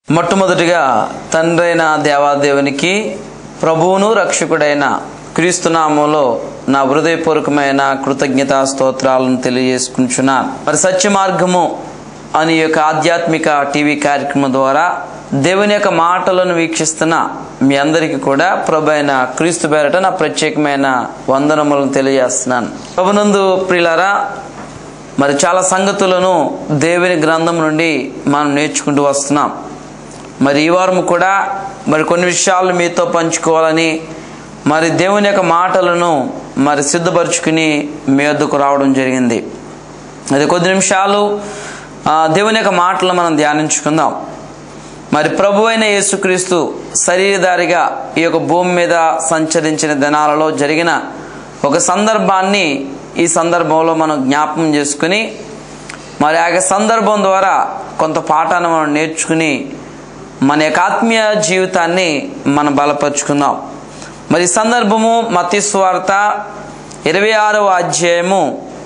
మొట్టమొదటిగా తండ్రైన దేవాదేవునికి ప్రభువును రక్షకుడైన క్రీస్తునామంలో నా హృదయపూర్వకమైన కృతజ్ఞతా స్తోత్రాలను తెలియజేసుకుంటున్నాను మరి సత్య మార్గము అని యొక్క ఆధ్యాత్మిక టీవీ కార్యక్రమం ద్వారా దేవుని యొక్క మాటలను వీక్షిస్తున్న మీ అందరికీ కూడా ప్రభు అయిన క్రీస్తు పేరట నా ప్రత్యేకమైన వందనములను తెలియజేస్తున్నాను ప్రభునందు ప్రియులారా మరి చాలా సంగతులను దేవుని గ్రంథం నుండి మనం నేర్చుకుంటూ వస్తున్నాం మరి ఈ వారం కూడా మరి కొన్ని విషయాలు మీతో పంచుకోవాలని మరి దేవుని యొక్క మాటలను మరి సిద్ధపరచుకుని మీ వద్దకు రావడం జరిగింది అది కొద్ది నిమిషాలు ఆ, దేవుని యొక్క మాటలను మనం ధ్యానించుకుందాం మరి ప్రభు అయిన యేసుక్రీస్తు శరీరధారిగా ఈ యొక్క భూమి మీద సంచరించిన దినాలలో జరిగిన ఒక సందర్భాన్ని ఈ సందర్భంలో మనం జ్ఞాపకం చేసుకుని మరి ఆ యొక్క సందర్భం ద్వారా కొంత పాఠాన్ని మనం నేర్చుకుని మన యొక్క ఆత్మీయ జీవితాన్ని మనం బలపరుచుకుందాం మరి ఈ సందర్భము మతి స్వార్త ఇరవై ఆరవ అధ్యాయము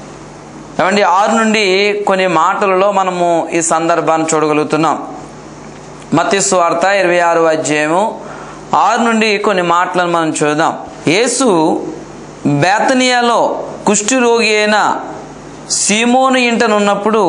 ఏమండి ఆరు నుండి కొన్ని మాటలలో మనము ఈ సందర్భాన్ని చూడగలుగుతున్నాం మతి స్వార్త ఇరవై ఆరు అధ్యాయము ఆరు నుండి కొన్ని మాటలను మనం చూద్దాం యేసు బేతనియాలో కుష్టి రోగి అయిన సీమోను ఇంటనున్నప్పుడు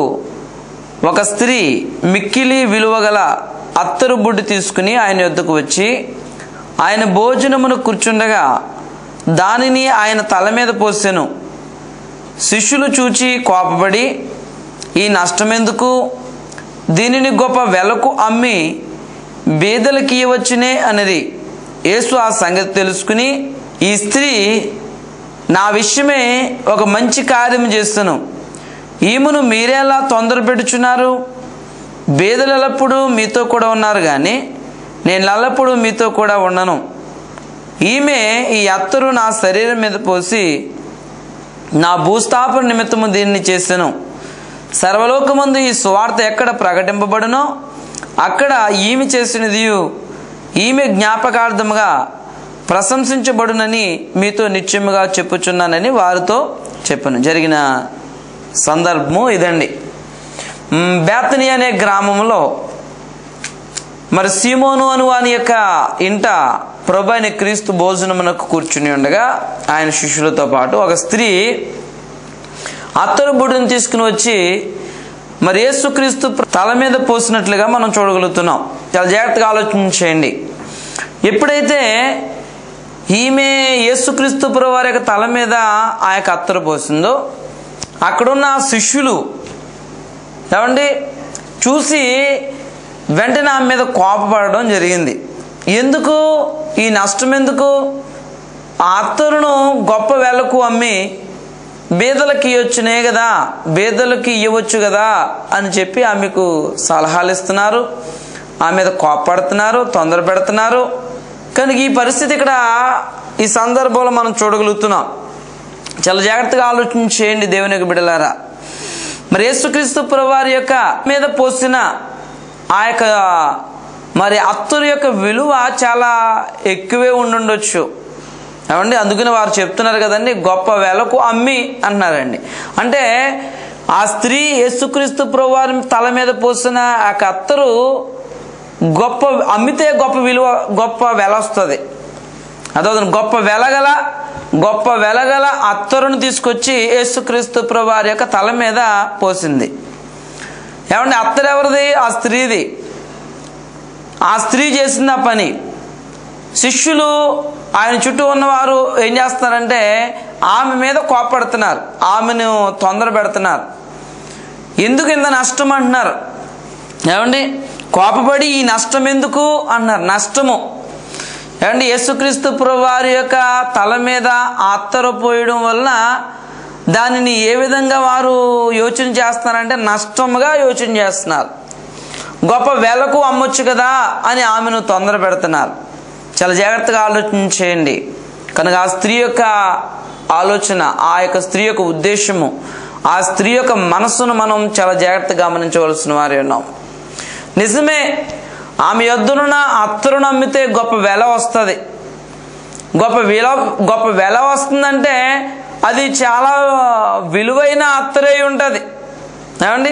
ఒక స్త్రీ మిక్కిలి విలువగల అత్తరు బుడ్డి తీసుకుని ఆయన యొద్దకు వచ్చి ఆయన భోజనమును కూర్చుండగా దానిని ఆయన తల మీద పోసెను శిష్యులు చూచి కోపపడి ఈ నష్టమెందుకు దీనిని గొప్ప వెలకు అమ్మి బీదలకి ఇవ్వచ్చునే అనేది యేసు ఆ సంగతి తెలుసుకుని ఈ స్త్రీ నా విషయమే ఒక మంచి కార్యం చేస్తాను ఈమెను మీరేలా తొందర పెట్టుచున్నారు బీదలు ఎల్లప్పుడూ మీతో కూడా ఉన్నారు కానీ నేను ఎల్లప్పుడూ మీతో కూడా ఉండను ఈమె ఈ అత్తరు నా శరీరం మీద పోసి నా భూస్థాపన నిమిత్తము దీన్ని చేశాను సర్వలోకమందు ఈ సువార్త ఎక్కడ ప్రకటింపబడునో అక్కడ ఈమె చేసినది ఈమె జ్ఞాపకార్థముగా ప్రశంసించబడునని మీతో నిత్యముగా చెప్పుచున్నానని వారితో చెప్పను జరిగిన సందర్భము ఇదండి మ్, బేతని అనే గ్రామంలో మరి సీమోను అను వాని యొక్క ఇంట ప్రభు అయిన క్రీస్తు భోజనమునకు కూర్చుని ఉండగా ఆయన శిష్యులతో పాటు ఒక స్త్రీ అత్తరు బుడ్డును తీసుకుని వచ్చి మరి యేసుక్రీస్తు తల మీద పోసినట్లుగా మనం చూడగలుగుతున్నాం చాలా జాగ్రత్తగా ఆలోచన చేయండి ఎప్పుడైతే ఈమె యేసుక్రీస్తు వారి యొక్క తల మీద ఆ యొక్క అత్తరు పోసిందో అక్కడున్న ఆ శిష్యులు ఏమండి చూసి వెంటనే ఆమె మీద కోపపడడం జరిగింది ఎందుకు ఈ నష్టం ఎందుకు ఆ అత్తరును గొప్ప వెలకు అమ్మి బీదలకి ఇవ్వచ్చునే కదా బీదలకి ఇవ్వచ్చు కదా అని చెప్పి ఆమెకు సలహాలు ఇస్తున్నారు ఆమె మీద కోపడుతున్నారు తొందర పెడుతున్నారు కనుక ఈ పరిస్థితి ఇక్కడ ఈ సందర్భంలో మనం చూడగలుగుతున్నాం చాలా జాగ్రత్తగా ఆలోచన చేయండి దేవుని యొక్క బిడలారా మరి యేసుక్రీస్తు ప్రభువారి యొక్క మీద పోసిన ఆ యొక్క మరి అత్తురు యొక్క విలువ చాలా ఎక్కువే ఉండుండొచ్చు ఏమండి అందుకని వారు చెప్తున్నారు కదండి గొప్ప వెలకు అమ్మి అన్నారండి అంటే ఆ స్త్రీ యేసుక్రీస్తు ప్రభువారి తల మీద పోసిన ఆ యొక్క అత్తరు గొప్ప అమ్మితే గొప్ప విలువ గొప్ప వెల వస్తుంది అదో గొప్ప వెలగల గొప్ప వెలగల అత్తరును తీసుకొచ్చి యేసుక్రీస్తు ప్రభువారి యొక్క తల మీద పోసింది ఏమండి అత్తరు ఎవరిది ఆ స్త్రీది ఆ స్త్రీ చేసింది ఆ పని శిష్యులు ఆయన చుట్టూ ఉన్నవారు ఏం చేస్తున్నారంటే ఆమె మీద కోపడుతున్నారు ఆమెను తొందర పెడుతున్నారు ఎందుకు ఇంత నష్టం అంటున్నారు ఏమండి కోపపడి ఈ నష్టం ఎందుకు అన్నారు నష్టము ఏమండి యేసుక్రీస్తు వారి యొక్క తల మీద అత్తరు పోయడం వలన దానిని ఏ విధంగా వారు యోచన చేస్తున్నారంటే నష్టముగా యోచన చేస్తున్నారు గొప్ప వెలకు అమ్మొచ్చు కదా అని ఆమెను తొందర పెడుతున్నారు చాలా జాగ్రత్తగా ఆలోచన చేయండి కనుక ఆ స్త్రీ యొక్క ఆలోచన ఆ యొక్క స్త్రీ యొక్క ఉద్దేశము ఆ స్త్రీ యొక్క మనస్సును మనం చాలా జాగ్రత్తగా గమనించవలసిన వారి ఉన్నాం నిజమే ఆమె యొద్దనున్న అత్తరును అమ్మితే గొప్ప వెల వస్తుంది గొప్ప విల గొప్ప వెల వస్తుందంటే అది చాలా విలువైన అత్తరై ఉంటుంది ఏమండి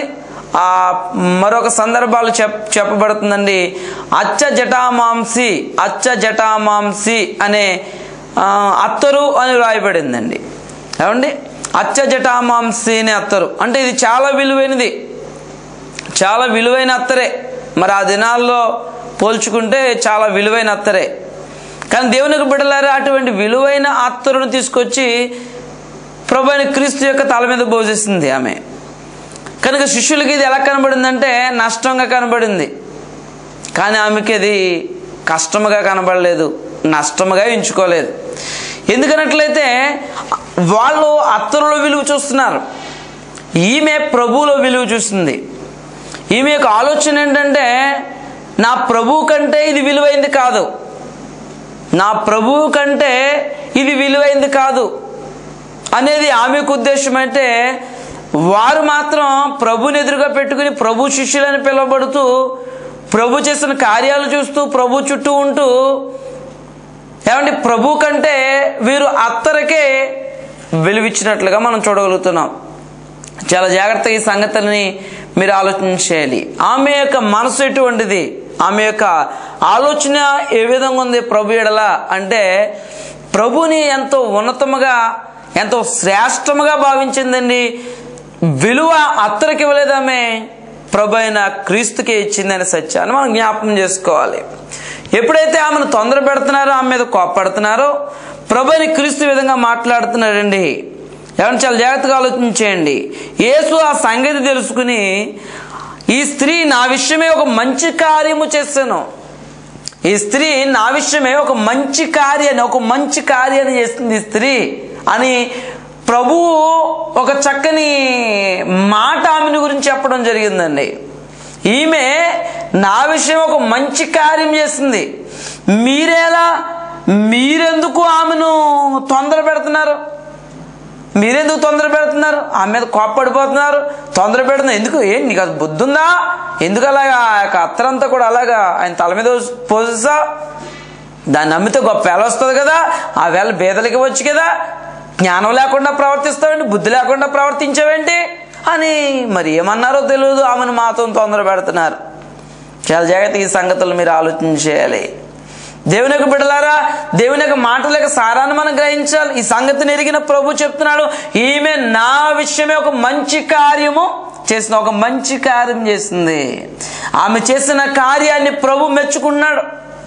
ఆ మరొక సందర్భాలు చెప్ చెప్పబడుతుందండి అచ్చ జటామాంసి అచ్చ జటామాంసి అనే ఆ, అత్తరు అని రాయబడిందండి ఏమండి అచ్చ జటామాంసి అనే అత్తరు అంటే ఇది చాలా విలువైనది చాలా విలువైన అత్తరే మరి ఆ దినాల్లో పోల్చుకుంటే చాలా విలువైన అత్తరే కానీ దేవునికి బిడ్డలారా అటువంటి విలువైన అత్తరును తీసుకొచ్చి ప్రభు అయిన క్రీస్తు యొక్క తల మీద భోజిస్తుంది ఆమె కనుక శిష్యులకి ఇది ఎలా కనబడిందంటే నష్టంగా కనబడింది కానీ ఆమెకి అది కష్టముగా కనబడలేదు నష్టముగా ఎంచుకోలేదు ఎందుకనట్లయితే వాళ్ళు అత్తరులో విలువ చూస్తున్నారు ఈమె ప్రభువులో విలువ చూస్తుంది ఈమె యొక్క ఆలోచన ఏంటంటే నా ప్రభువు కంటే ఇది విలువైంది కాదు నా ప్రభువు కంటే ఇది విలువైంది కాదు అనేది ఆమెకు ఉద్దేశం అంటే వారు మాత్రం ప్రభుని ఎదురుగా పెట్టుకుని ప్రభు శిష్యులని పిలువబడుతూ ప్రభు చేసిన కార్యాలు చూస్తూ ప్రభు చుట్టూ ఉంటూ ఏమంటే ప్రభు కంటే వీరు అత్తరకే విలువిచ్చినట్లుగా మనం చూడగలుగుతున్నాం చాలా జాగ్రత్తగా ఈ సంగతులని మీరు ఆలోచన చేయాలి ఆమె యొక్క మనసు ఎటువంటిది ఆమె యొక్క ఆలోచన ఏ విధంగా ఉంది ప్రభు ఎడల అంటే ప్రభుని ఎంతో ఉన్నతముగా ఎంతో శ్రేష్టముగా భావించిందండి విలువ అత్తరికి ఇవ్వలేదు ఆమె ప్రభు అయిన క్రీస్తుకే ఇచ్చిందనే సత్యాన్ని మనం జ్ఞాపకం చేసుకోవాలి ఎప్పుడైతే ఆమెను తొందర పెడుతున్నారో ఆమె మీద కోప్పడుతున్నారో ప్రభు అయిన క్రీస్తు ఈ విధంగా మాట్లాడుతున్నాడండి ఎవరైనా చాలా జాగ్రత్తగా ఆలోచించేయండి యేసు ఆ సంగతి తెలుసుకుని ఈ స్త్రీ నా విషయమే ఒక మంచి కార్యము చేశాను ఈ స్త్రీ నా విషయమే ఒక మంచి కార్యాన్ని ఒక మంచి కార్యాన్ని చేస్తుంది ఈ స్త్రీ అని ప్రభువు ఒక చక్కని మాట ఆమెను గురించి చెప్పడం జరిగిందండి ఈమె నా విషయం ఒక మంచి కార్యం చేసింది మీరేలా మీరెందుకు ఆమెను తొందర పెడుతున్నారు మీరెందుకు తొందర పెడుతున్నారు ఆమె మీద కోప్పడిపోతున్నారు తొందర పెడుతున్నారు ఎందుకు ఏం నీకు అది బుద్ధి ఉందా ఎందుకు అలాగా ఆ యొక్క అత్తరంతా కూడా అలాగా ఆయన తల మీద పోసేసా దాన్ని నమ్మితే గొప్ప వేల వస్తుంది కదా ఆ వేళ బేదలకి వచ్చి కదా జ్ఞానం లేకుండా ప్రవర్తిస్తావేంటి బుద్ధి లేకుండా ప్రవర్తించావేంటి అని మరి ఏమన్నారో తెలియదు ఆమెను మాతో తొందర పెడుతున్నారు చాలా జాగ్రత్తగా ఈ సంగతులు మీరు ఆలోచన చేయాలి దేవుని యొక్క బిడ్డలారా దేవుని యొక్క మాటల యొక్క సారాన్ని మనం గ్రహించాలి ఈ సంగతిని ఎరిగిన ప్రభు చెప్తున్నాడు ఈమె నా విషయమే ఒక మంచి కార్యము చేసిన ఒక మంచి కార్యం చేసింది ఆమె చేసిన కార్యాన్ని ప్రభు మెచ్చుకున్నాడు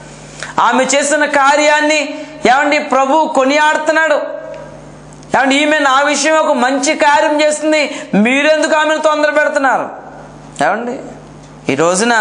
ఆమె చేసిన కార్యాన్ని ఏమండి ప్రభు కొనియాడుతున్నాడు ఏమండి ఈమె నా విషయం ఒక మంచి కార్యం చేస్తుంది మీరెందుకు ఆమెను తొందర పెడుతున్నారు ఏమండి ఈ రోజున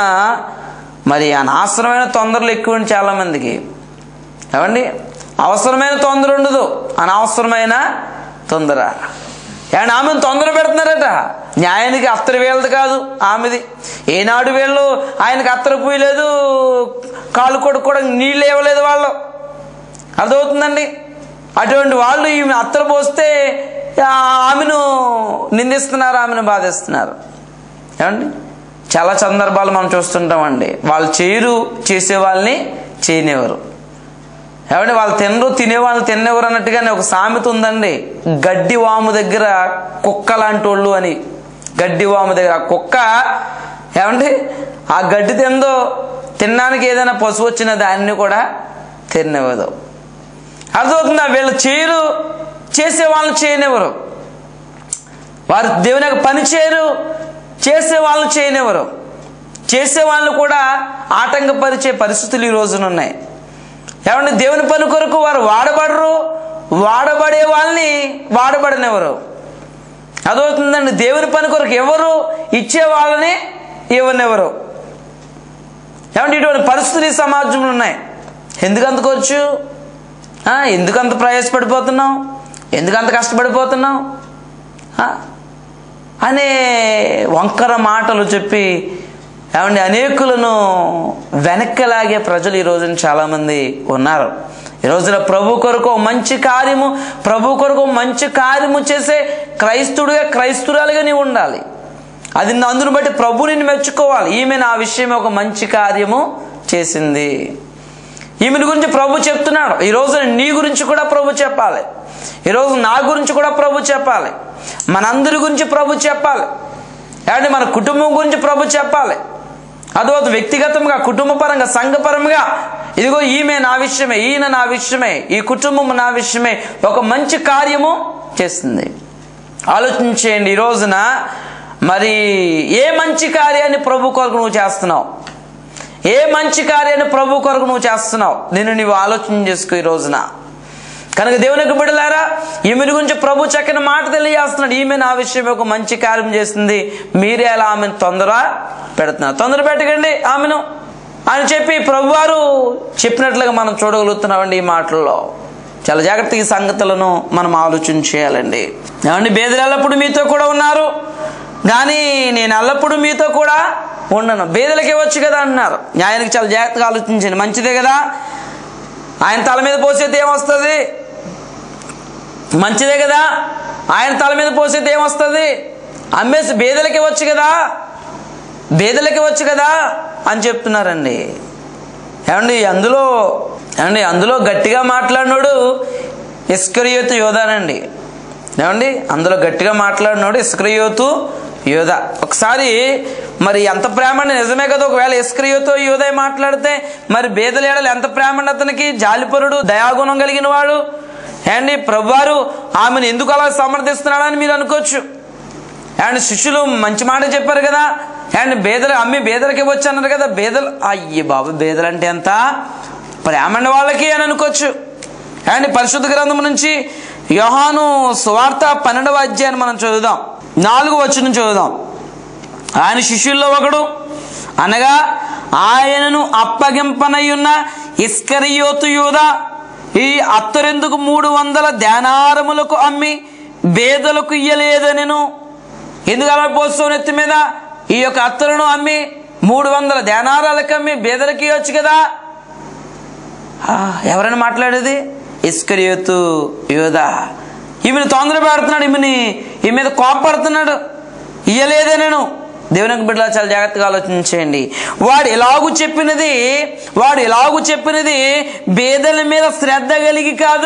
మరి అనవసరమైన తొందరలు ఎక్కువ చాలా మందికి ఏమండి అవసరమైన తొందర ఉండదు అనవసరమైన తొందర ఏమండి ఆమెను తొందర పెడుతున్నారట న్యాయానికి అత్తరు వేలది కాదు ఆమెది ఏనాడు వీళ్ళు ఆయనకి అత్తరు పూయలేదు కాలు కొడుకోవడం నీళ్ళు ఇవ్వలేదు వాళ్ళు అర్థమవుతుందండి అటువంటి వాళ్ళు ఈమె అత్తరు పోస్తే ఆ, ఆమెను నిందిస్తున్నారు ఆమెను బాధిస్తున్నారు ఏమండి చాలా సందర్భాలు మనం చూస్తుంటామండి వాళ్ళు చేయరు చేసే వాళ్ళని చేయనివ్వరు ఏమంటే వాళ్ళు తినరు తినేవాళ్ళు తినేవారు అన్నట్టుగానే ఒక సామెత ఉందండి గడ్డి వాము దగ్గర కుక్క లాంటి వాళ్ళు అని గడ్డి వాము దగ్గర ఆ కుక్క ఏమండి ఆ గడ్డి తిందో తినడానికి ఏదైనా పశువు వచ్చిన దాన్ని కూడా తిననివ్వదు అర్థమవుతుందా వీళ్ళు చేయరు చేసే వాళ్ళని చేయనివ్వరు వారు దేవుని యొక్క పని చేయరు చేసే వాళ్ళని చేయనివ్వరు చేసే వాళ్ళు కూడా ఆటంకపరిచే పరిస్థితులు ఈ రోజున ఉన్నాయి ఏమంటే దేవుని పని కొరకు వారు వాడబడరు వాడబడే వాళ్ళని వాడబడనివ్వరు అదవుతుందండి దేవుని పని కొరకు ఎవరు ఇచ్చే వాళ్ళని ఇవ్వనివ్వరు ఏమంటే ఇటువంటి పరిస్థితులు ఈ సమాజంలో ఉన్నాయి ఎందుకు అందుకోవచ్చు ఆ, ఎందుకు అంత ప్రయాసపడిపోతున్నావు ఎందుకు అంత కష్టపడిపోతున్నావు ఆ? అనే వంకర మాటలు చెప్పి ఏమండి అనేకులను వెనక్కి లాగే ప్రజలు ఈ రోజున చాలామంది ఉన్నారు ఈ రోజున ప్రభు కొరకు ఒక మంచి కార్యము ప్రభు కొరకు ఒక మంచి కార్యము చేసే క్రైస్తుడుగా క్రైస్తురాలుగా నీవు ఉండాలి అది అందును బట్టి ప్రభు నిన్ను మెచ్చుకోవాలి ఈమె నా విషయం ఒక మంచి కార్యము చేసింది ఈమెను గురించి ప్రభు చెప్తున్నాడు ఈ రోజు నీ గురించి కూడా ప్రభు చెప్పాలి ఈరోజు నా గురించి కూడా ప్రభు చెప్పాలి మనందరి గురించి ప్రభు చెప్పాలి ఏమంటే మన కుటుంబం గురించి ప్రభు చెప్పాలి అదో వ్యక్తిగతంగా కుటుంబపరంగా సంఘపరంగా ఇదిగో ఈమె నా విషయమే ఈయన నా విషయమే ఈ కుటుంబం నా విషయమే ఒక మంచి కార్యము చేస్తుంది ఆలోచించేయండి ఈ రోజున మరి ఏ మంచి కార్యాన్ని ప్రభు కొరకు నువ్వు చేస్తున్నావు ఏ మంచి కార్యాన్ని ప్రభు కొరకు నువ్వు చేస్తున్నావు నేను నీవు ఆలోచన చేసుకో ఈ రోజున కనుక దేవునికి బిడలారా ఈమె గురించి ప్రభు చక్కని మాట తెలియజేస్తున్నాడు ఈమె నా విషయం ఒక మంచి కార్యం చేస్తుంది మీరే అలా ఆమెను తొందర పెడుతున్నారు తొందర పెట్టకండి ఆమెను అని చెప్పి ప్రభువారు చెప్పినట్లుగా మనం చూడగలుగుతున్నామండి ఈ మాటల్లో చాలా జాగ్రత్తగా ఈ సంగతులను మనం ఆలోచన చేయాలండి ఏమండి బేదలు ఎల్లప్పుడు మీతో కూడా ఉన్నారు కానీ నేను ఎల్లప్పుడు మీతో కూడా ఉండను బేదలకి ఇవ్వచ్చు కదా అన్నారు న్యాయానికి చాలా జాగ్రత్తగా ఆలోచించండి మంచిదే కదా ఆయన తల మీద పోసేది ఏమొస్తుంది మంచిదే కదా ఆయన తల మీద పోసేది ఏమొస్తుంది అమ్మేసి బేదలకి ఇవ్వచ్చు కదా బేదలకి ఇవ్వచ్చు కదా అని చెప్తున్నారండి ఏమండి అందులో ఏమండి అందులో గట్టిగా మాట్లాడినోడు ఇస్కరియోతు యోధానండి ఏమండి అందులో గట్టిగా మాట్లాడినోడు ఇస్కరియోతు యోధ ఒకసారి మరి ఎంత ప్రేమ అండి నిజమే కదా ఒకవేళ ఇస్కరియోతో యోధ మాట్లాడితే మరి బేదలేడలు ఎంత ప్రేమ అండి అతనికి జాలిపరుడు దయాగుణం కలిగిన వాడు ఏమండి ప్రభువారు ఆమెను ఎందుకు అలా సమర్థిస్తున్నాడని మీరు అనుకోవచ్చు అండ్ శిష్యులు మంచి మాట చెప్పారు కదా అండ్ బేదలు అమ్మి బేదలకి ఇవ్వచ్చు అన్నారు కదా బేదలు అయ్యి బాబు బేదలు అంటే ఎంత ప్రేమండి వాళ్ళకి అని అనుకోవచ్చు అండ్ పరిశుద్ధ గ్రంథం నుంచి యోహాను సువార్త పన్నెండవ అధ్యాయాన్ని మనం చదువుదాం నాలుగు వచ్చిన చదువుదాం ఆయన శిష్యుల్లో ఒకడు అనగా ఆయనను అప్పగింపనయ్యున్న ఇస్కరియోతు యూద ఈ అత్తరెందుకు మూడు వందల ధ్యానారములకు అమ్మి బేదలకు ఇయ్యలేదనెను ఎందుకు అలా పోస్తావు నెత్తి మీద ఈ యొక్క అత్తరును అమ్మి మూడు వందల ధ్యానారాలకు అమ్మి బేదలకి ఇవ్వచ్చు కదా ఆ, ఎవరైనా మాట్లాడేది ఇస్కరియోతు యోధ ఈమెను తొందర పెడుతున్నాడు ఈమెని ఈ మీద కోపడుతున్నాడు ఇయ్యలేదే నేను దేవునికి బిడ్డలా చాలా జాగ్రత్తగా ఆలోచించేయండి వాడు ఎలాగూ చెప్పినది వాడు ఎలాగూ చెప్పినది బేదల మీద శ్రద్ధ కలిగి కాదు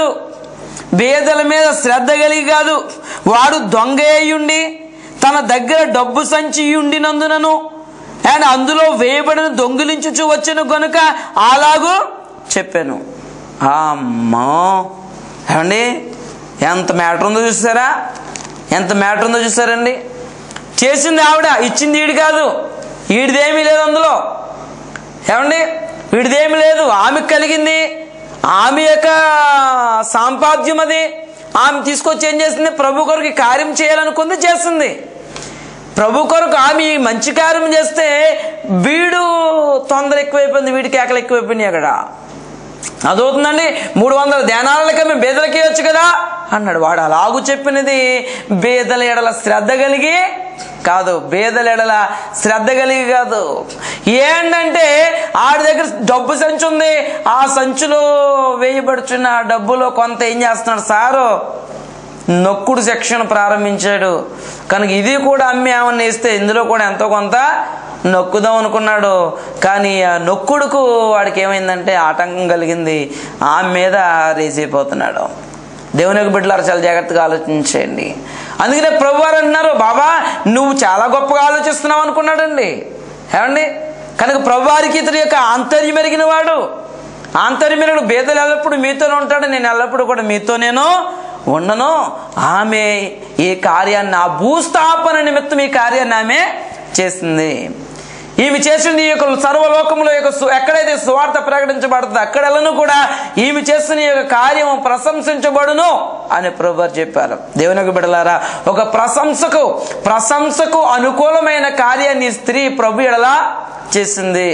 బేదల మీద శ్రద్ధ కలిగి కాదు వాడు దొంగ అయ్యుండి తన దగ్గర డబ్బు సంచి ఉండినందునను అండ్ అందులో వేయబడిన దొంగిలించుచు వచ్చను గనుక అలాగూ చెప్పాను అమ్మో ఏమండి ఎంత మ్యాటర్ ఉందో చూసారా ఎంత మ్యాటర్ ఉందో చూసారండి చేసింది ఆవిడ ఇచ్చింది ఈడు కాదు ఈడిదేమీ లేదు అందులో ఏమండి వీడిదేమి లేదు ఆమెకు కలిగింది ఆమె యొక్క సాంపాద్యం అది ఆమె తీసుకొచ్చి ఏం చేసింది ప్రభు కొరకు కార్యం చేయాలనుకుంది చేస్తుంది ప్రభు కొరకు ఆమె ఈ మంచి కార్యం చేస్తే వీడు తొందర ఎక్కువైపోయింది వీడి కేకలు ఎక్కువైపోయినాయి అక్కడ అదవుతుందండి మూడు వందల ధ్యానాలకే మేము బేదలకి ఇవ్వచ్చు కదా అన్నాడు వాడు అలాగూ చెప్పినది బేదల ఎడల శ్రద్ధ కలిగి కాదు బేదల ఎడల శ్రద్ధ కలిగి కాదు ఏంటంటే ఆడి దగ్గర డబ్బు సంచి ఉంది ఆ సంచిలో వేయబడుచున్న ఆ డబ్బులో కొంత ఏం చేస్తున్నాడు సారు నొక్కుడు సెక్షన్ ప్రారంభించాడు కనుక ఇది కూడా అమ్మి ఏమన్నా వేస్తే ఇందులో కూడా ఎంతో కొంత నొక్కుదాం అనుకున్నాడు కానీ ఆ నొక్కుడుకు వాడికి ఏమైందంటే ఆటంకం కలిగింది ఆమె మీద రేస్ అయిపోతున్నాడు దేవుని యొక్క బిడ్డలారు చాలా జాగ్రత్తగా ఆలోచించేయండి అందుకనే ప్రభు వారు అంటున్నారు బాబా నువ్వు చాలా గొప్పగా ఆలోచిస్తున్నావు అనుకున్నాడండి ఏమండి కనుక ప్రభు వారికి ఇతని యొక్క ఆంతర్యం ఎరిగిన వాడు ఆంతర్యమైన బేదలు ఎల్లప్పుడు మీతోనే ఉంటాడు నేను ఎల్లప్పుడు కూడా మీతో నేను ఉండను ఆమె ఈ కార్యాన్ని ఆ భూస్థాపన నిమిత్తం ఈ కార్యాన్ని ఆమె చేసింది ఈమె చేసింది ఈ యొక్క సర్వలోకంలో యొక్క సు- ఎక్కడైతే సువార్త ప్రకటించబడుతుందో అక్కడెల్లను కూడా ఈమె చేసిన ఈ యొక్క కార్యము ప్రశంసించబడును అని ప్రభు చెప్పారు దేవునికి బిడలారా ఒక ప్రశంసకు ప్రశంసకు అనుకూలమైన కార్యాన్ని ఈ స్త్రీ ప్రభు ఎడలా చేసింది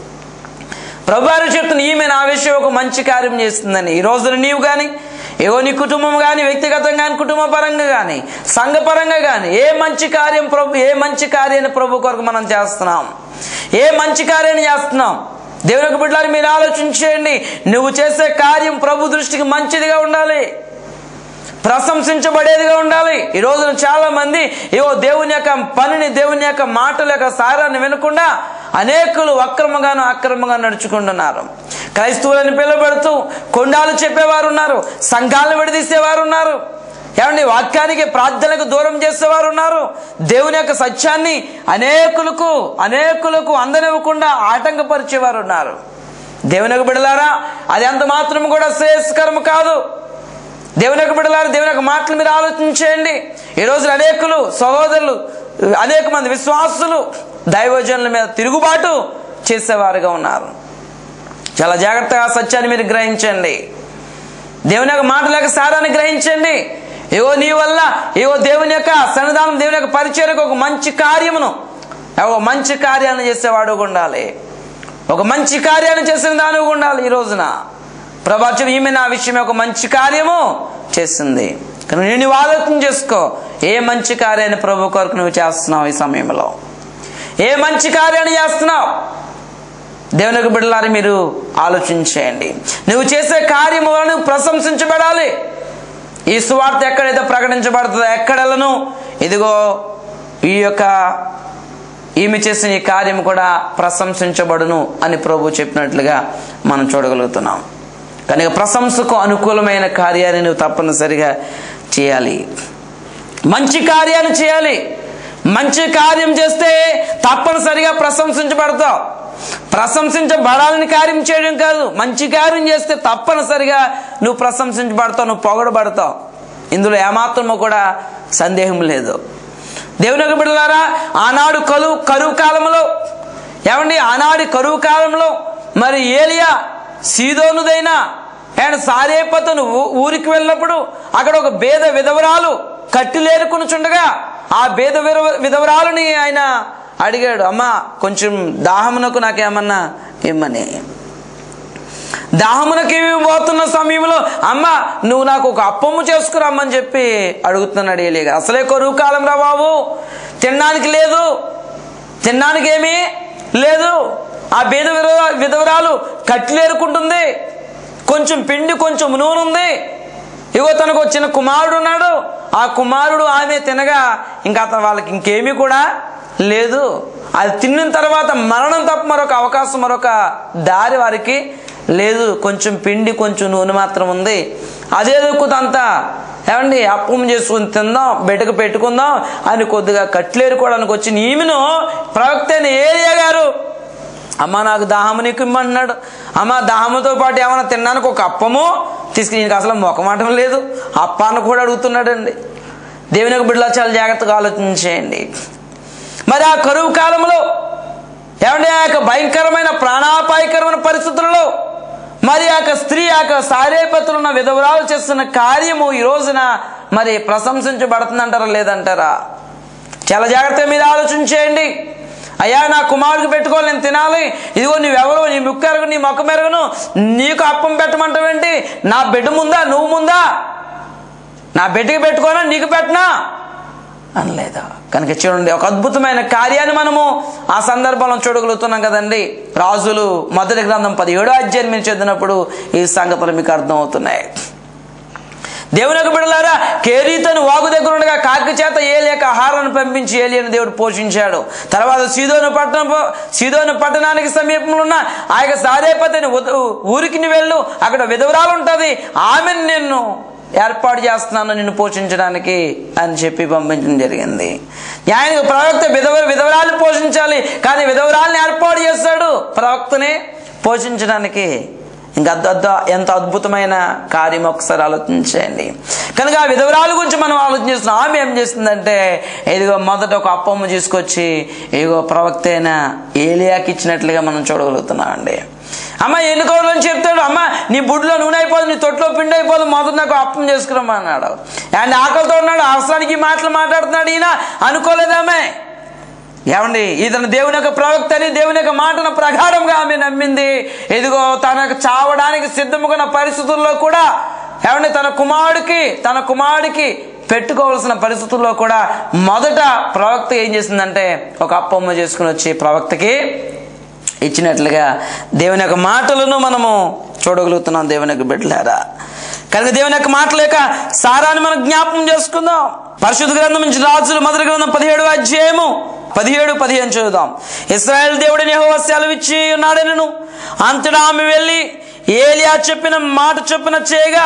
ప్రభువారు చెప్తున్న ఈమె నా విషయం ఒక మంచి కార్యం చేస్తుందని ఈ రోజున నీవు కానీ ఏవో నీ కుటుంబం కానీ వ్యక్తిగతంగా కానీ కుటుంబ పరంగా కానీ సంఘపరంగా కానీ ఏ మంచి కార్యం ప్రభు ఏ మంచి కార్యాన్ని ప్రభు కొరకు మనం చేస్తున్నాం ఏ మంచి కార్యాన్ని చేస్తున్నాం దేవునికి బిడ్డలారి మీరు ఆలోచించేయండి నువ్వు చేసే కార్యం ప్రభు దృష్టికి మంచిదిగా ఉండాలి ప్రశంసించబడేదిగా ఉండాలి ఈ రోజున చాలా మంది ఏవో దేవుని యొక్క పనిని దేవుని యొక్క మాటల యొక్క సారాన్ని వినకుండా అనేకులు అక్రమంగాను అక్రమంగా నడుచుకుంటున్నారు క్రైస్తవులని పిలువబెడుతూ కొండాలు చెప్పేవారు ఉన్నారు సంఘాలను విడదీసేవారు ఉన్నారు ఏమండి వాక్యానికి ప్రార్థనలకు దూరం చేసేవారు ఉన్నారు దేవుని యొక్క సత్యాన్ని అనేకులకు అనేకులకు అందనివ్వకుండా ఆటంకపరిచేవారు ఉన్నారు దేవుని యొక్క బిడలారా అది ఎంత మాత్రం కూడా శ్రేయస్కరం కాదు దేవుని యొక్క బిడలారా దేవుని యొక్క మాటలు మీరు ఆలోచించేయండి ఈ రోజున అనేకులు సహోదరులు అనేక మంది విశ్వాసులు దైవజనుల మీద తిరుగుబాటు చేసేవారుగా ఉన్నారు చాలా జాగ్రత్తగా ఆ సత్యాన్ని మీరు గ్రహించండి దేవుని యొక్క మాటల యొక్క సారాన్ని గ్రహించండి ఏవో నీ వల్ల ఏవో దేవుని యొక్క సన్నిధానం దేవుని యొక్క పరిచయకు ఒక మంచి కార్యమును ఒక మంచి కార్యాన్ని చేసేవాడు ఉండాలి ఒక మంచి కార్యాన్ని చేసిన దాని ఉండాలి ఈ రోజున ప్రభావం ఈమె నా విషయమే ఒక మంచి కార్యము చేసింది కానీ నేను నువ్వు ఆలోచన చేసుకో ఏ మంచి కార్యాన్ని ప్రభు కొరకు నువ్వు చేస్తున్నావు ఈ సమయంలో ఏ మంచి కార్యాన్ని చేస్తున్నావు దేవునికి బిడ్డలారి మీరు ఆలోచించేయండి నువ్వు చేసే కార్యము వలన నువ్వు ప్రశంసించబడాలి ఈ సువార్త ఎక్కడైతే ప్రకటించబడుతుందో ఎక్కడలను ఇదిగో ఈ యొక్క ఈమె చేసిన ఈ కార్యం కూడా ప్రశంసించబడును అని ప్రభు చెప్పినట్లుగా మనం చూడగలుగుతున్నాం కనుక ప్రశంసకు అనుకూలమైన కార్యాన్ని నువ్వు తప్పనిసరిగా చేయాలి మంచి కార్యాన్ని చేయాలి మంచి కార్యం చేస్తే తప్పనిసరిగా ప్రశంసించబడతావు ప్రశంసించబడాలని కార్యం చేయడం కాదు మంచి కార్యం చేస్తే తప్పనిసరిగా నువ్వు ప్రశంసించబడతావు నువ్వు పొగడబడతావు ఇందులో ఏమాత్రమో కూడా సందేహం లేదు దేవుని యొక్క బిడ్డలారా ఆనాడు కరువు కరువు కాలంలో ఏమండి ఆనాడు కరువు కాలంలో మరి ఏలియా సీదోనుదైన ఆయన సారేపతను ఊ- ఊరికి వెళ్ళినప్పుడు అక్కడ ఒక భేద విధవరాలు కట్టిలేరుకునిచుండగా ఆ భేద విధవ- విధవరాలుని ఆయన అడిగాడు అమ్మా కొంచెం దాహమునకు నాకేమన్నా ఇమ్మని దాహమునకి పోతున్న సమయంలో అమ్మ నువ్వు నాకు ఒక అప్పము చేసుకురమ్మని చెప్పి అడుగుతున్నాడు ఏలిగా అసలే కరువు కాలం రా బాబు తినడానికి లేదు తినడానికి ఏమీ లేదు ఆ బీద విధవ- విధవరాలు కట్లేరుకుంటుంది కొంచెం పిండి కొంచెం నూనె ఉంది ఇగో తనకు ఒక చిన్న కుమారుడు ఉన్నాడు ఆ కుమారుడు ఆమె తినగా ఇంకా అతను వాళ్ళకి ఇంకేమీ కూడా లేదు అది తిన్న తర్వాత మరణం తప్ప మరొక అవకాశం మరొక దారి వారికి లేదు కొంచెం పిండి కొంచెం నూనె మాత్రం ఉంది అదే దొక్కుతంతా ఏమండి అప్పం చేసుకుని తిందాం బెటకు పెట్టుకుందాం అని కొద్దిగా కట్లేరుకోవడానికి వచ్చిన ఈమెను ప్రవక్త అయిన ఏరియా గారు అమ్మ నాకు దాహము నీకు ఇమ్మంటున్నాడు అమ్మ దాహముతో పాటు ఏమైనా తినడానికి ఒక అప్పము తీసుకుని ఈయనకి అసలు మొఖమాటం లేదు అప్పాన్ని కూడా అడుగుతున్నాడండి దేవుని యొక్క బిడ్డలో చాలా జాగ్రత్తగా ఆలోచించేయండి మరి ఆ కరువు కాలంలో ఏమంటే ఆ యొక్క భయంకరమైన ప్రాణాపాయకరమైన పరిస్థితులలో మరి ఆ యొక్క స్త్రీ ఆ యొక్క సారేపత్రులు ఉన్న విధవరాలు చేస్తున్న కార్యము ఈ రోజున మరి ప్రశంసించబడుతుందంటారా లేదంటారా చాలా జాగ్రత్తగా మీరు ఆలోచించేయండి అయ్యా నా కుమారుడికి పెట్టుకోవాలి నేను తినాలి ఇదిగో నువ్వెవరు నీ ముక్కెరగు నీ మొక్క మెరుగును నీకు అప్పం పెట్టమంటావేంటి నా బిడ్డ ముందా నువ్వు ముందా నా బిడ్డకి పెట్టుకోనా నీకు పెట్టనా అనలేదా కనుక చూడండి ఒక అద్భుతమైన కార్యాన్ని మనము ఆ సందర్భంలో చూడగలుగుతున్నాం కదండి రాజులు మొదటి గ్రంథం పదిహేడో అధ్యాయం మీరు చదివినప్పుడు ఈ సంగతులు మీకు అర్థమవుతున్నాయి దేవుని యొక్క బిడలారా కేరీతను వాగు దగ్గర ఉండగా కాకి చేత ఏలియక ఆహారాన్ని పంపించి ఏలియను దేవుడు పోషించాడు తర్వాత సీదోను పట్టణం సీదోను పట్టణానికి సమీపంలో ఉన్న ఆ యొక్క సారేపతిని ఊరికి నీ వెళ్ళు అక్కడ విధవరాలు ఉంటుంది ఆమెను నిన్ను ఏర్పాటు చేస్తున్నాను నిన్ను పోషించడానికి అని చెప్పి పంపించడం జరిగింది ఆయనకు ప్రవక్త విధవ విధవరాలు పోషించాలి కానీ విధవరాల్ని ఏర్పాటు చేస్తాడు ప్రవక్తని పోషించడానికి ఇంకా అద్ద అద్ద ఎంత అద్భుతమైన కార్యం ఒకసారి ఆలోచించండి కనుక ఆ విధవరాల గురించి మనం ఆలోచిస్తున్నాం ఆమె ఏం చేస్తుందంటే ఇదిగో మొదట ఒక అప్పమ్మ తీసుకొచ్చి ఇదిగో ప్రవక్త అయిన ఏలియాకి ఇచ్చినట్లుగా మనం చూడగలుగుతున్నామండి అమ్మ ఎన్నుకోవాలని చెప్తాడు అమ్మ నీ బుడ్లో నూనె అయిపోదు నీ తొట్లో పిండి అయిపోదు మొదట నాకు అప్పం చేసుకురమ్మా అన్నాడు ఆయన ఆకలితో ఉన్నాడు అవసరానికి ఈ మాటలు మాట్లాడుతున్నాడు ఈయన అనుకోలేదామే ఏమండి ఇతను దేవుని యొక్క ప్రవక్త అని దేవుని యొక్క మాటను ప్రకారంగా ఆమె నమ్మింది ఇదిగో తనకు చావడానికి సిద్ధముకున్న పరిస్థితుల్లో కూడా ఏమండి తన కుమారుడికి తన కుమారుడికి పెట్టుకోవాల్సిన పరిస్థితుల్లో కూడా మొదట ప్రవక్త ఏం చేసిందంటే ఒక అప్పమ్మ చేసుకుని వచ్చి ప్రవక్తకి ఇచ్చినట్లుగా దేవుని యొక్క మాటలను మనము చూడగలుగుతున్నాం దేవుని యొక్క బిడ్డలారా కనుక దేవుని యొక్క మాటల యొక్క సారాన్ని మనం జ్ఞాపకం చేసుకుందాం పరిశుద్ధ గ్రంథం నుంచి రాజులు మొదటి గ్రంథం పదిహేడు అధ్యాయము పదిహేడు పదిహేను చదువుదాం ఇస్రాయేల్ దేవుడిని యెహోవా సెలవిచ్చి ఉన్నాడనను అంతటా ఆమె వెళ్ళి ఏలియా చెప్పిన మాట చొప్పున చేయగా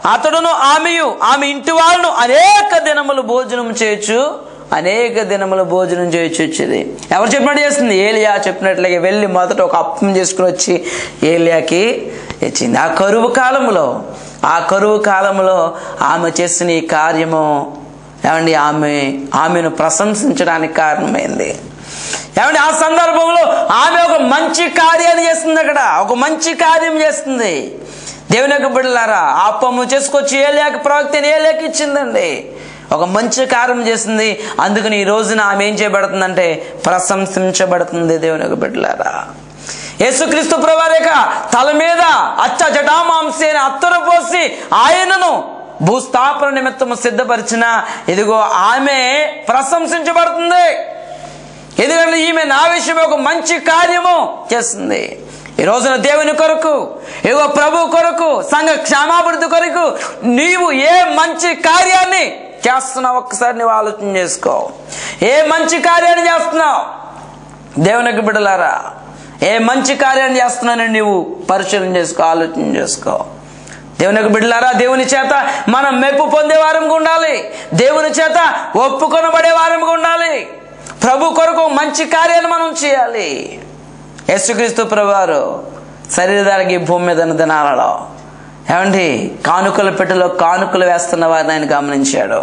అతడును ఆమెయు ఆమె ఇంటి వాళ్ళను అనేక దినములు భోజనం చేయొచ్చు అనేక దినములు భోజనం చేయొచ్చు వచ్చేది ఎవరు చెప్పినట్టు చేస్తుంది ఏలియా చెప్పినట్లుగా వెళ్ళి మొదట ఒక అప్పం చేసుకుని వచ్చి ఏలియాకి ఇచ్చింది ఆ కరువు కాలంలో ఆ కరువు కాలంలో ఆమె చేసిన ఈ కార్యము ఏమండి ఆమె ఆమెను ప్రశంసించడానికి కారణమైంది ఏమండి ఆ సందర్భంలో ఆమె ఒక మంచి కార్యాన్ని చేస్తుంది అక్కడ ఒక మంచి కార్యం చేస్తుంది దేవుని యొక్క బిడ్డలారా ఆ అప్పము చేసుకొచ్చి ఏలియాకి ప్రవక్తని ఏలియాకి ఇచ్చిందండి ఒక మంచి కార్యం చేసింది అందుకని ఈ రోజున ఆమె ఏం చేయబడుతుందంటే ప్రశంసించబడుతుంది దేవుని యొక్క బిడ్డలారా యేసుక్రీస్తు ప్రవారేక తల మీద అచ్చ జటామాంసేన అత్తరు పోసి ఆయనను భూస్థాపన నిమిత్తము సిద్ధపరిచిన ఇదిగో ఆమె ప్రశంసించబడుతుంది ఎందుకంటే ఈమె నా విషయం ఒక మంచి కార్యము చేస్తుంది ఈ రోజున దేవుని కొరకు ఏవో ప్రభు కొరకు సంఘ క్షేమాభివృద్ధి కొరకు నీవు ఏ మంచి కార్యాన్ని చేస్తున్నావు ఒక్కసారి నువ్వు ఆలోచన చేసుకో ఏ మంచి కార్యాన్ని చేస్తున్నావు దేవునికి బిడ్డలారా ఏ మంచి కార్యాన్ని చేస్తున్నానని నీవు పరిశీలన చేసుకో ఆలోచన చేసుకో దేవునికి బిడ్డలారా దేవుని చేత మనం మెప్పు పొందే వారంగా ఉండాలి దేవుని చేత ఒప్పుకొనబడే వారంగా ఉండాలి ప్రభు కొరకు మంచి కార్యాన్ని మనం చేయాలి యేసుక్రీస్తు ప్రభువారు శరీరానికి భూమి మీద ఉన్న దినాలలో ఏమండి కానుకల పెట్టెలో కానుకలు వేస్తున్న వారిని ఆయన గమనించాడు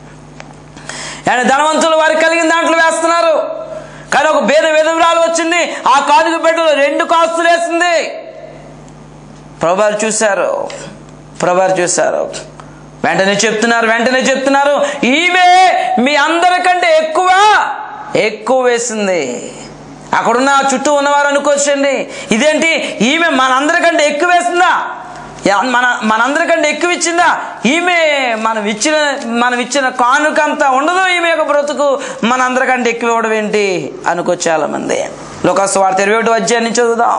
ఆయన ధనవంతులు వారికి కలిగిన దాంట్లో వేస్తున్నారు కానీ ఒక భేద విధవరాలు వచ్చింది ఆ కానుక పెట్టెలో రెండు కాస్తులు వేసింది ప్రభువారు చూశారు ప్రభువారు చూశారు వెంటనే చెప్తున్నారు వెంటనే చెప్తున్నారు ఈమె మీ అందరికంటే ఎక్కువ ఎక్కువ వేసింది అక్కడున్న చుట్టూ ఉన్నవారు అనుకోవచ్చండి ఇదేంటి ఈమె మనందరికంటే ఎక్కువ వేసిందా యా- మన మనందరికంటే ఎక్కువ ఇచ్చిందా ఈమె మనం ఇచ్చిన మనం ఇచ్చిన కానుకంత ఉండదు ఈమె యొక్క బ్రతుకు మనందరికంటే ఎక్కువ ఇవ్వడం ఏంటి అనుకోవచ్చు చాలా మంది లోకాసు వార్త ఇరవై ఒకటి అధ్యాయాన్ని చదువుదాం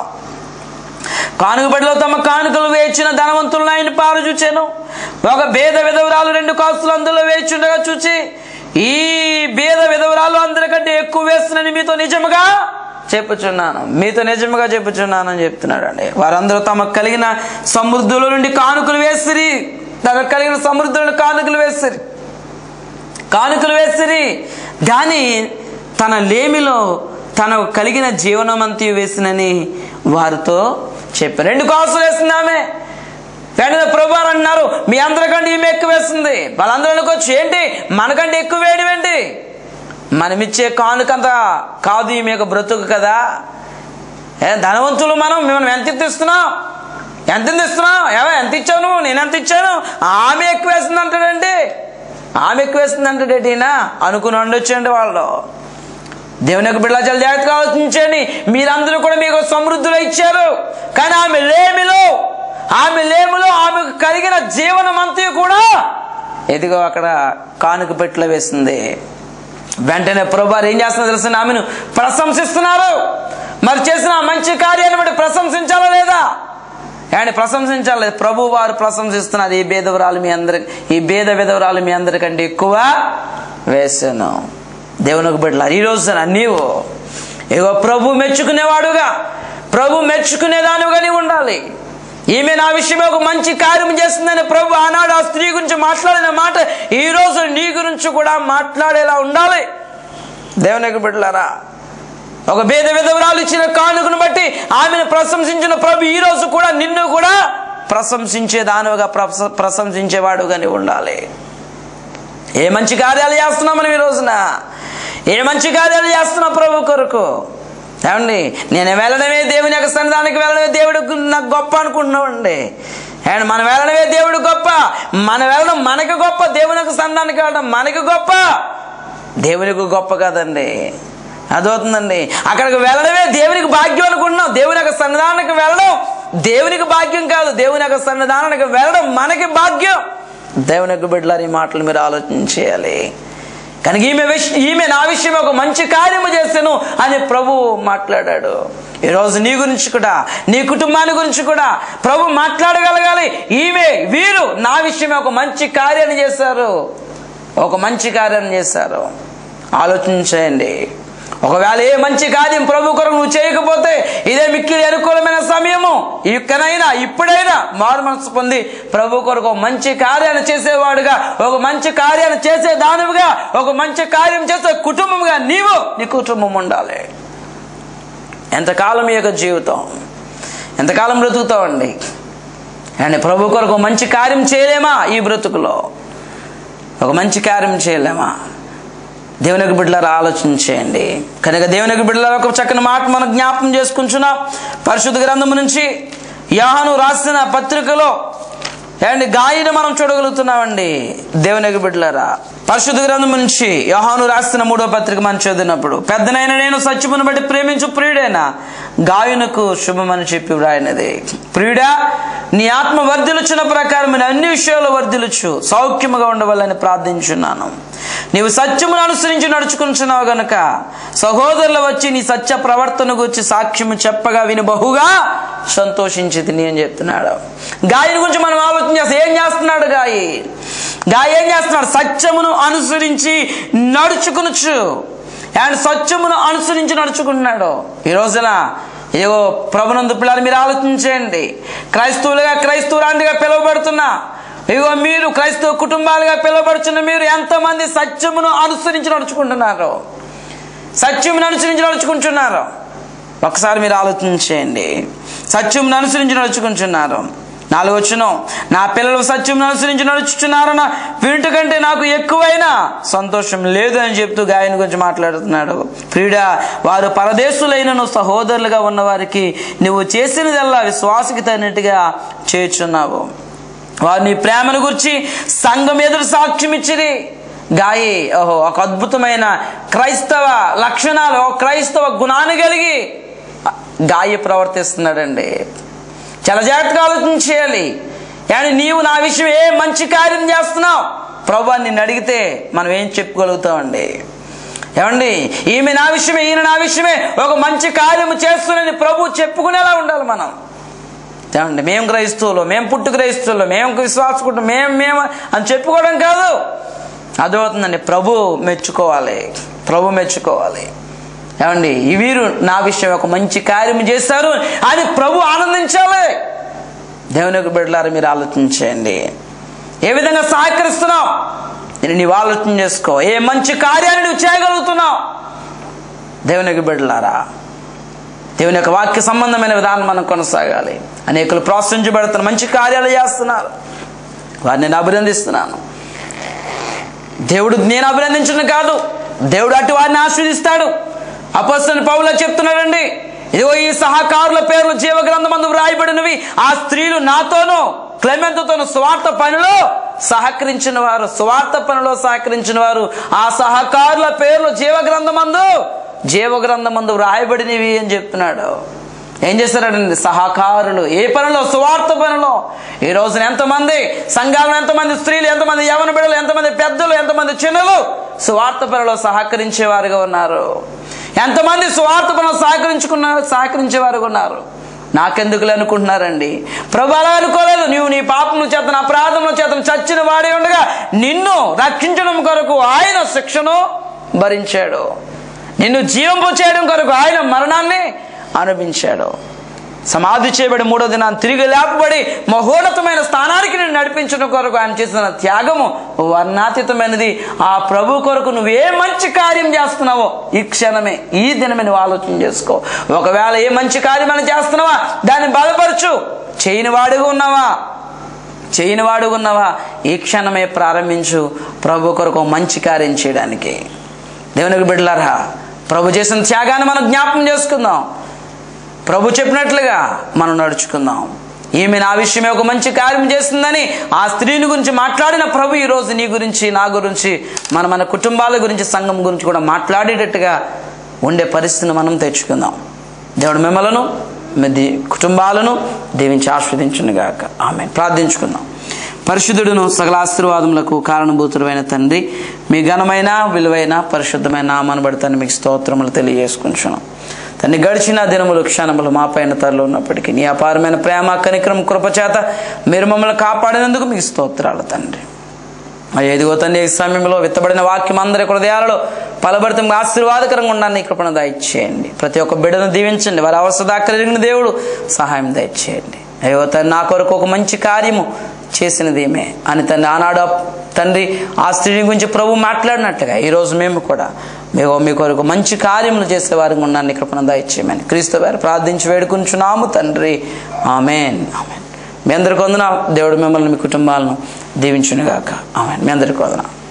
కానుకబడిలో తమ కానుకలు వేచిన ధనవంతులను ఆయన పాలు చూచాను ఒక భేద విధవరాలు రెండు కాసులు అందులో వేచుండగా చూచి ఈ భేద విధవరాలు అందరికంటే ఎక్కువ వేస్తున్నని మీతో నిజముగా చెప్పుచున్నాను మీతో నిజముగా చెప్పుచున్నాను అని చెప్తున్నాడు అండి వారందరూ తమకు కలిగిన సమృద్ధుల నుండి కానుకలు వేసిరి తమకు కలిగిన సమృద్ధుల నుండి కానుకలు వేసిరి కానుకలు వేసిరి కానీ తన లేమిలో తనకు కలిగిన జీవనమంతి వేసినని వారితో చెప్పారు రెండు కాసులు వేసింది ఆమె వెంటనే ప్రభు అని అన్నారు మీ అందరికంటే ఈమె ఎక్కువ వేస్తుంది వాళ్ళందరూ అనుకోవచ్చు ఏంటి మనకంటే ఎక్కువ వేయడం ఏంటి మనమిచ్చే కానుకంత కాదు ఈమె యొక్క బ్రతుకు కదా ఏ ధనవంతులు మనం మేము ఎంత ఎంత ఇస్తున్నాం ఎంత ఎంత ఇస్తున్నాం ఏవో ఎంత ఇచ్చావు నువ్వు నేను ఎంత ఇచ్చాను ఆమె ఎక్కువ వేస్తుంది అంటాడండి ఆమె ఎక్కువ వేస్తుంది అంటాడేటి ఈయన అనుకుని ఉండొచ్చండి వాళ్ళు దేవుని యొక్క బిడ్డల చాలా జాగ్రత్తగా ఆలోచించండి మీరందరూ కూడా మీకు సమృద్ధులు ఇచ్చారు కానీ ఆమె లేమిలో ఆమె లేమిలో ఆమెకు కలిగిన జీవనం అంతా కూడా ఎదిగో అక్కడ కానుక పెట్టిలో వేసింది వెంటనే ప్రభు ఏం చేస్తున్నా తెలుసు ఆమెను ప్రశంసిస్తున్నారు మరి చేసిన ఆ మంచి కార్యాన్ని బట్టి ప్రశంసించాలా లేదా కానీ ప్రశంసించాలి ప్రభు వారు ప్రశంసిస్తున్నారు ఈ భేదవరాలు మీ అందరి ఈ భేద విధవరాలు మీ అందరికంటే ఎక్కువ వేసాను దేవునికి బిడ్డల ఈ రోజున నీవు ఇగో ప్రభు మెచ్చుకునేవాడుగా ప్రభు మెచ్చుకునేదానివిగా నీవు ఉండాలి ఈమె నా విషయమే ఒక మంచి కార్యం చేస్తుందని ప్రభు ఆనాడు ఆ స్త్రీ గురించి మాట్లాడిన మాట ఈ రోజు నీ గురించి కూడా మాట్లాడేలా ఉండాలి దేవునికి బిడ్డలారా ఒక భేద విధవరాలు ఇచ్చిన కానుకను బట్టి ఆమెను ప్రశంసించిన ప్రభు ఈ రోజు కూడా నిన్ను కూడా ప్రశంసించే దానిగా ప్రశంసించేవాడుగా నీవు ఉండాలి ఏ మంచి కార్యాలు చేస్తున్నాం మనం ఈ రోజున ఏ మంచి కార్యాలు చేస్తున్నాం ప్రభు కొరకు ఏమండి నేను వెళ్ళడమే దేవుని యొక్క సన్నిధానికి వెళ్ళడమే దేవుడు నాకు గొప్ప అనుకుంటున్నామండి అండ్ మనం వెళ్ళడమే దేవుడు గొప్ప మనం వెళ్ళడం మనకి గొప్ప దేవుని యొక్క సన్నిధానికి వెళ్ళడం మనకి గొప్ప దేవునికి గొప్ప కదండి అదవుతుందండి అక్కడికి వెళ్ళడమే దేవునికి భాగ్యం అనుకుంటున్నాం దేవుని యొక్క సన్నిధానానికి వెళ్ళడం దేవునికి భాగ్యం కాదు దేవుని యొక్క సన్నిధానానికి వెళ్ళడం మనకి భాగ్యం దేవుని యొక్క బిడ్డలారు ఈ మాటలు మీరు ఆలోచన చేయాలి కనుక ఈమె విష ఈమె నా విషయం ఒక మంచి కార్యము చేస్తాను అని ప్రభు మాట్లాడాడు ఈరోజు నీ గురించి కూడా నీ కుటుంబాన్ని గురించి కూడా ప్రభు మాట్లాడగలగాలి ఈమె వీరు నా విషయమే ఒక మంచి కార్యాన్ని చేశారు ఒక మంచి కార్యాన్ని చేశారు ఆలోచన చేయండి ఒకవేళ ఏ మంచి కార్యం ప్రభు కొరకు నువ్వు చేయకపోతే ఇదే మిక్కిలి అనుకూలమైన సమయం సమయము ఇక్కడైనా ఇప్పుడైనా మారు మనసు పొంది ప్రభు కొరకు ఒక మంచి కార్యాన్ని చేసేవాడుగా ఒక మంచి కార్యాన్ని చేసే దానివిగా ఒక మంచి కార్యం చేసే కుటుంబంగా నీవు నీ కుటుంబం ఉండాలి ఎంతకాలం ఈ యొక్క జీవితం ఎంతకాలం బ్రతుకుతామండి అండ్ ప్రభు కొరకు ఒక మంచి కార్యం చేయలేమా ఈ బ్రతుకులో ఒక మంచి కార్యం చేయలేమా దేవునికి బిడ్డలారా ఆలోచన చేయండి కనుక దేవునికి బిడ్డలారా ఒక చక్కని మాట మనం జ్ఞాపకం చేసుకుంటున్నాం పరిశుద్ధ గ్రంథము నుంచి యాహను రాసిన పత్రికలో అండ్ గాయని మనం చూడగలుగుతున్నామండి దేవునికి బిడ్డలారా పరిశుద్ధ గ్రంథం నుంచి యోహాను రాసిన మూడో పత్రిక మనం చదివినప్పుడు పెద్దనైన నేను సత్యమును బట్టి ప్రేమించు ప్రియుడైనా గాయనకు శుభమని చెప్పి వ్రాయినది ప్రియుడా నీ ఆత్మ వర్ధిలుచున్న ప్రకారం నేను అన్ని విషయాలు వర్ధిలుచు సౌఖ్యముగా ఉండవాలని ప్రార్థించున్నాను నీవు సత్యమును అనుసరించి నడుచుకుంటున్నావు గనుక సహోదరులు వచ్చి నీ సత్య ప్రవర్తన గురించి సాక్ష్యము చెప్పగా విని బహుగా సంతోషించి తిని అని చెప్తున్నాడు గాయని గురించి మనం ఆలోచన చేస్తే ఏం చేస్తున్నాడు గాయి గాయ ఏం చేస్తున్నాడు సత్యమును అనుసరించి నడుచుకునొచ్చు అండ్ సత్యమును అనుసరించి నడుచుకుంటున్నాడు ఈ రోజున ఏవో ప్రభునందు పిల్లలు మీరు ఆలోచించండి క్రైస్తవులుగా క్రైస్తవురాంటిగా పిలువబడుతున్నా ఇగో మీరు క్రైస్తవ కుటుంబాలుగా పిలువబడుచున్న మీరు ఎంతమంది సత్యమును అనుసరించి నడుచుకుంటున్నారు సత్యమును అనుసరించి నడుచుకుంటున్నారు ఒకసారి మీరు ఆలోచించేయండి సత్యమును అనుసరించి నడుచుకుంటున్నారు నాలుగు వచ్చును నా పిల్లలు సత్యం అనుసరించి నడుచుచున్నారన్న వీటి కంటే నాకు ఎక్కువైనా సంతోషం లేదు అని చెప్తూ గాయని గురించి మాట్లాడుతున్నాడు ప్రియుడా వారు పరదేశులైనను సహోదరులుగా ఉన్న వారికి నువ్వు చేసినదల్లా విశ్వాసకి తగినట్టుగా చేర్చున్నావు వారు నీ ప్రేమను గురించి సంఘం ఎదురు సాక్ష్యం ఇచ్చిరి గాయి ఓహో ఒక అద్భుతమైన క్రైస్తవ లక్షణాలు ఒక క్రైస్తవ గుణాన్ని కలిగి గాయి ప్రవర్తిస్తున్నాడండి చాలా జాగ్రత్తగా ఆలోచన చేయాలి కానీ నీవు నా విషయం ఏ మంచి కార్యం చేస్తున్నావు ప్రభు నిన్ను అడిగితే మనం ఏం చెప్పుకోగలుగుతామండి ఏమండి ఈమె నా విషయమే ఈయన నా విషయమే ఒక మంచి కార్యము చేస్తున్నది ప్రభు చెప్పుకునేలా ఉండాలి మనం ఏమండి మేము గ్రహిస్తువులు మేము పుట్టు గ్రహిస్తువులు మేము విశ్వాసకుంటాం మేము మేము అని చెప్పుకోవడం కాదు అర్థమవుతుందండి ప్రభు మెచ్చుకోవాలి ప్రభు మెచ్చుకోవాలి ఏమండి ఈ వీరు నా విషయం ఒక మంచి కార్యం చేశారు అని ప్రభు ఆనందించాలి దేవునికి బిడ్డలారు మీరు ఆలోచించండి ఏ విధంగా సహకరిస్తున్నావు నేను నీవు ఆలోచన చేసుకో ఏ మంచి కార్యాన్ని నువ్వు చేయగలుగుతున్నావు దేవునికి బిడ్డలారా దేవుని యొక్క వాక్య సంబంధమైన విధానం మనం కొనసాగాలి అనేకులు ప్రోత్సహించబడుతున్న మంచి కార్యాలు చేస్తున్నారు వారిని నేను అభినందిస్తున్నాను దేవుడు నేను అభినందించడం కాదు దేవుడు అటు వారిని ఆస్వాదిస్తాడు అపస్తుని పౌల చెప్తున్నాడండి ఇదిగో ఈ సహకారుల పేర్లు జీవ గ్రంథమందు వ్రాయబడినవి ఆ స్త్రీలు నాతోనూ క్లెమెంతతోనూ స్వార్థ పనిలో సహకరించిన వారు స్వార్థ పనిలో సహకరించిన వారు ఆ సహకారుల పేర్లు జీవ గ్రంథమందు జీవ గ్రంథమందు వ్రాయబడినవి అని చెప్తున్నాడు ఏం చేశారండి సహకారులు ఏ పనిలో స్వార్థ పనిలో ఈ రోజున ఎంతమంది సంఘాలను ఎంతమంది స్త్రీలు ఎంతమంది యవన బిడ్డలు ఎంతమంది పెద్దలు ఎంతమంది చిన్నలు స్వార్థ పనిలో సహకరించే వారుగా ఉన్నారు ఎంతమంది స్వార్థ పనులు సహకరించుకున్నారు సహకరించే వారుగా ఉన్నారు నాకెందుకులే అనుకుంటున్నారండి ప్రభు అలా అనుకోలేదు నీవు నీ పాపము చేతను అపరాధముల చేతను చచ్చిన వాడే ఉండగా నిన్ను రక్షించడం కొరకు ఆయన శిక్షను భరించాడు నిన్ను జీవంపు చేయడం కొరకు ఆయన మరణాన్ని అనుభవించాడు సమాధి చేయబడి మూడో దినాన్ని తిరిగి లేపబడి మహోన్నతమైన స్థానానికి నేను నడిపించడం కొరకు ఆయన చేసిన త్యాగము వర్ణాతీతమైనది ఆ ప్రభు కొరకు నువ్వే మంచి కార్యం చేస్తున్నావో ఈ క్షణమే ఈ దినమే నువ్వు ఆలోచన చేసుకో ఒకవేళ ఏ మంచి కార్యం అని చేస్తున్నావా దాన్ని బలపరచు చేయని వాడిగా ఉన్నావా చేయని వాడుగా ఉన్నావా ఈ క్షణమే ప్రారంభించు ప్రభు కొరకు ఒక మంచి కార్యం చేయడానికి దేవునికి బిడ్డలారా ప్రభు చేసిన త్యాగాన్ని మనం జ్ఞాపకం చేసుకుందాం ప్రభు చెప్పినట్లుగా మనం నడుచుకుందాం ఈమె నా విషయమే ఒక మంచి కార్యం చేస్తుందని ఆ స్త్రీని గురించి మాట్లాడిన ప్రభు ఈరోజు నీ గురించి నా గురించి మన మన కుటుంబాల గురించి సంఘం గురించి కూడా మాట్లాడేటట్టుగా ఉండే పరిస్థితిని మనం తెచ్చుకుందాం దేవుడు మిమ్మలను మీ ది- కుటుంబాలను దీవించి ఆస్వాదించునుగాక ఆమె ప్రార్థించుకుందాం పరిశుద్ధుడును సకల ఆశీర్వాదములకు కారణభూతుడైన తండ్రి మీ ఘనమైన విలువైన పరిశుద్ధమైన నామాను బడతాను మీకు స్తోత్రములు తెలియజేసుకుంటున్నాం తండ్రి గడిచిన దినములు క్షణములు మా పైన తరలో ఉన్నప్పటికీ నీ అపారమైన ప్రేమ కనికరం కృపచేత మీరు మమ్మల్ని కాపాడినందుకు మీకు స్తోత్రాలు తండ్రి మరి ఎదిగో తండ్రి ఈ సమయంలో విత్తబడిన వాక్యం అందరి హృదయాలలో పలబడితం ఆశీర్వాదకరంగా ఉండాలని ఈ కృపణ దయచేయండి ప్రతి ఒక్క బిడ్డను దీవించండి వారి అవసరం దాకలిగిన దేవుడు సహాయం దయచేయండి అయ్యో తండ్రి నా కొరకు ఒక మంచి కార్యము చేసినదేమే అని తండ్రి ఆనాడు తండ్రి ఆ స్త్రీని గురించి ప్రభు మాట్లాడినట్లుగా ఈరోజు మేము కూడా మేము మీ కొరకు మంచి కార్యములు చేసే వారికి ఉండాలని కృపణ దయచేయమని క్రీస్తు వారు ప్రార్థించి వేడుకుంటున్నాము తండ్రి ఆమెన్ ఆమెన్ మీ అందరికి వందన దేవుడు మిమ్మల్ని మీ కుటుంబాలను దీవించునుగాక ఆమెన్ మీ అందరికి వందన